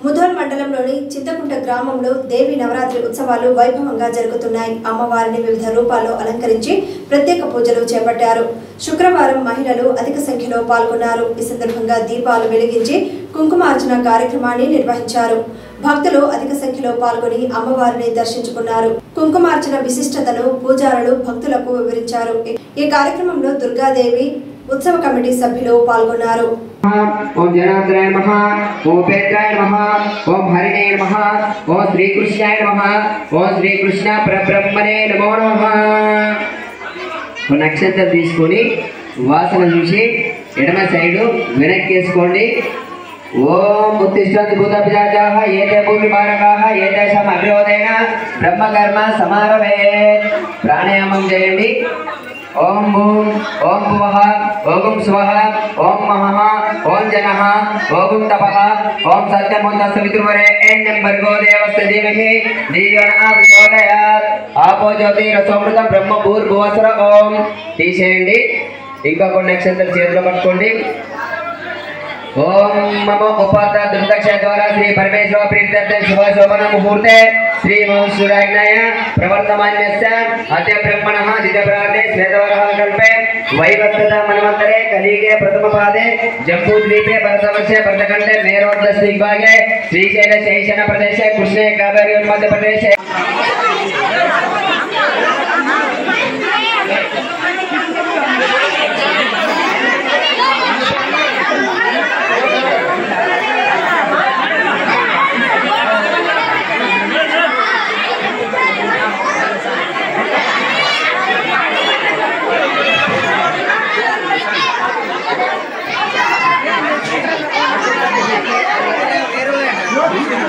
ముధోల్ మండలంలోని చింతకుంట గ్రామంలో దేవి నవరాత్రి ఉత్సవాలు వైభవంగా జరుగుతున్నాయి అమ్మవారిని వివిధ రూపాల్లో అలంకరించి ప్రత్యేక పూజలు చేపట్టారు శుక్రవారం మహిళలు అధిక సంఖ్యలో పాల్గొన్నారు ఈ సందర్భంగా దీపాలు వెలిగించి కుంకుమార్చన కార్యక్రమాన్ని నిర్వహించారు భక్తులు అధిక సంఖ్యలో పాల్గొని అమ్మవారిని దర్శించుకున్నారు కుంకుమార్చన విశిష్టతను పూజారులు భక్తులకు వివరించారు ఈ కార్యక్రమంలో దుర్గాదేవి ఉత్సవ కమిటీ సభ్యులు పాల్గొన్నారు ఓం జనార్దనాయ నమః ఓం పేత్రాయ నమః ఓం హరిణే నమః ఓం శ్రీకృష్ణాయ నమః ఓం శ్రీకృష్ణ పరబ్రహ్మణే నమో నమః ఒక నక్షత్రం తీసుకొని వాసన చూసి ఎడమ సైడు వెనక్కి వేసుకోండి ఓం ఉత్తిష్టంతు భూత పిశాచాః ఏతే భూమి మారకాః ఏతేషాం అగ్రోదయన బ్రహ్మకర్మ సమారవే ప్రాణాయామం చేయండి ఓం భూం ఓం భువః ఓం స్వః ఓం మహః ఓం జనః ఓం తపః ఓం సత్యముంతస్సు వితుర్వరేణ్యం భర్గో దేవస్య ధీమహి ధియో న ప్రచోదయాత్ ఆపో జ్యోతి రసోమృతం బ్రహ్మ భూర్భువస్ర ఓం తీసేయండి ఇంకా కొన్ని నక్షత్రం చేతిలో పట్టుకోండి ఓం మమ ఉపాత దుర్దక్ష ద్వారా శ్రీ పరమేశ్వర ప్రీత్యర్థ శుభ శోభన ముహూర్తే శ్రీ మహేశ్వరాజ్ఞాయ ప్రవర్తమాన్యస్య అద్య బ్రహ్మణః దిత ప్రాతే శ్వేతవరః కల్పే వైవస్వత మన్వంతరే కలిగే ప్రథమ పాదే జంబూద్వీపే భరతవర్షే భరతఖండే మేరోర్ధ దిగ్భాగే శ్రీశైల శైశన ప్రదేశే కృష్ణే కావేరీ మధ్య ప్రదేశే Pero